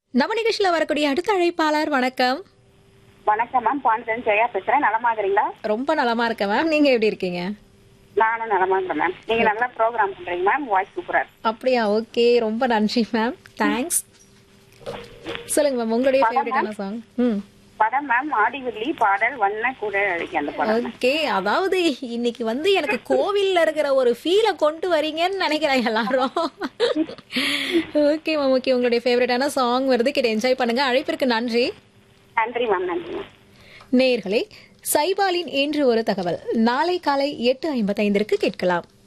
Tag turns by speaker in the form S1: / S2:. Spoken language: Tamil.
S1: நம்ம நிகழ்ச்சியில வரக்கூடிய அடுத்த அழைப்பாளர் வணக்கம்
S2: வணக்கம் மேம் பாண்டியன் ஜெயா பேசுறேன் நலமா இருக்கிறீங்களா
S1: ரொம்ப நலமா இருக்கேன் மேம் நீங்க எப்படி இருக்கீங்க
S2: நானும் நலமா இருக்கிறேன் மேம் நீங்க நல்ல ப்ரோக்ராம் பண்றீங்க மேம் வாய்ஸ் சூப்பரா இருக்கு
S1: அப்படியா ஓகே ரொம்ப நன்றி மேம் தேங்க்ஸ் சொல்லுங்க மேம் உங்களுடைய ஃபேவரட்டான சாங் ம்
S2: படம் மேம் ஆடிவில்லி பாடல் வண்ண கூட அழகி அந்த படம்
S1: ஓகே அதாவது இன்னைக்கு வந்து எனக்கு கோவில்ல இருக்கிற ஒரு ஃபீலை கொண்டு வரீங்கன்னு நினைக்கிறேன் எல்லாரும் ஓகே மேம் ஓகே உங்களுடைய ஃபேவரட்டான சாங் வருது கேட்டு என்ஜாய் பண்ணுங்க அழைப்பிற்கு நன்றி
S2: நன்றி மேம் நன்றி மேம்
S1: நேயர்களே சைபாலின் இன்று ஒரு தகவல் நாளை காலை எட்டு ஐம்பத்தைந்திற்கு கேட்கலாம்